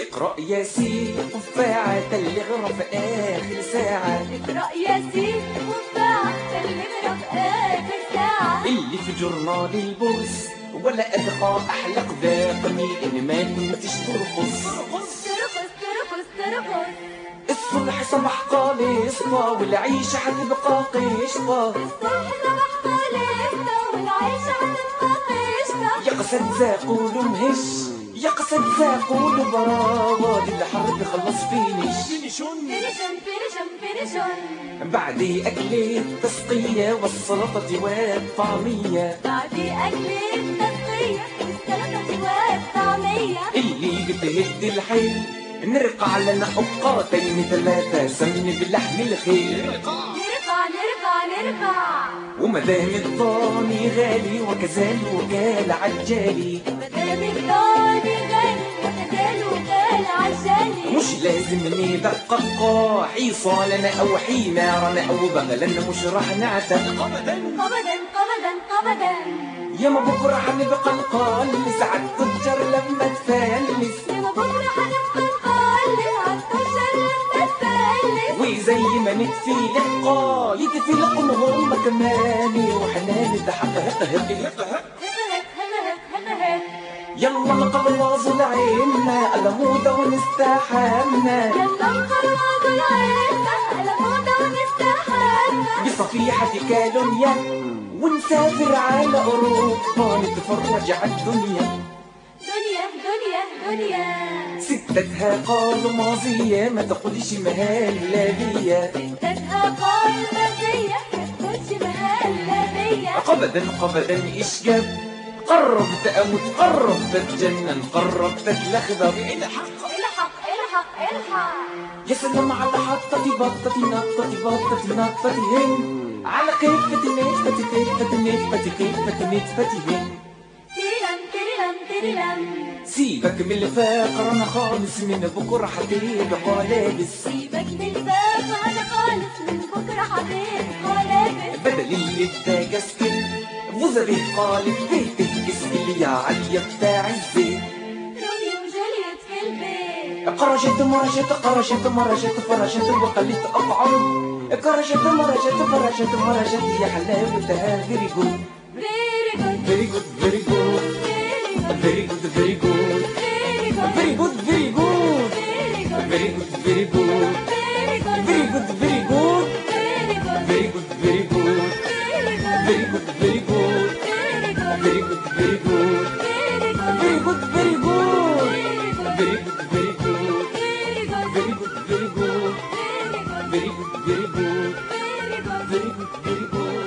اقرأ ياسين قفاعة اللي غرف آخر ساعة اقرأ ياسين وفاعة اللي غرف آخر ساعة اللي في جورنال البورس ولا أدقى أحلق ذاقني إن ما كنتش ترقص ترقص ترقص ترقص الصبح صبح قالصة والعيشة حتبقى قشطة الصبح صبح قليلة والعيشة هتبقى قشطة يقصد زاقول مهش يقصد زاقول براوة دي الحرب خلص فينش فينيشن فينيشن فينيشن بعد أكل تسقية والسلطة والطعمية بعد أكل التسقية السلطة والطعمية اللي بتهد الحيل نرقع لنا أوقاتين ثلاثة سمن باللحم الخيل نرفع نرفع نرفع ومدام الضاني غالي وكذا وكال عجالي مدام الضاني غالي وكذا وكال عجالي مش لازم ندقق حيصة لنا أو حمارنا أو بغلا مش راح نعتق قبدا قبدا قبدا ياما بكرة حنبقى القال ساعة تتجر لما تفلس يا بكرة هنبقى نقلب عالتشر لما تفلس وزي ما نتفي لقا يتفلقوا هم كمان وحنا نتحقق هبهت هبهت هبهت يلا نقلواز العينا المودة ونستحمى يلا نقرب العين على موضة ونستحمى بصفيحة كالونيا ونسافر على أوروبا نتفرج على الدنيا دنيا دنيا دنيا ستتها قال ماضية ما تقولش مهلا بيا ستتها قال مادية تدخلش مهلة بيا قبدا قبدا إيش جاب قربت أموت قربت أتجنن قربت أتلخبط الحق الحق الحق يا سلام على حطتي بطتي نطتي بطتي نطتي هن على كيفتي نتفتي كيفتي نتفتي كيفتي نتفتي هن تيريلم تيريلم تيريلم سيبك من الفقر انا خالص من بكره هتبقى لابس سيبك من الباب انا خالص من بكرة هتبقى لابس بدل اللي بتاجسكن وزري قالب بيتك اسمي يا عليا بتاع الزيت روميو وجولييت في البيت قرشت مرشت قرشت مرشت فرشت وقلت أطعم قرشت مرشت فرشت مرشت يا حلاوتها فيري جود فيري جود فيري جود فيري جود فيري جود فيري جود فيري جود فيري جود فيري جود فيري جود فيري جود فيري جود فيري جود فيري جود فيري جود فيري فيري جود جود فيري جود فيري جود فيري جود فيري جود فيري جود فيري جود فيري جود فيري جود فيري جود فيري جود فيري جود فيري جود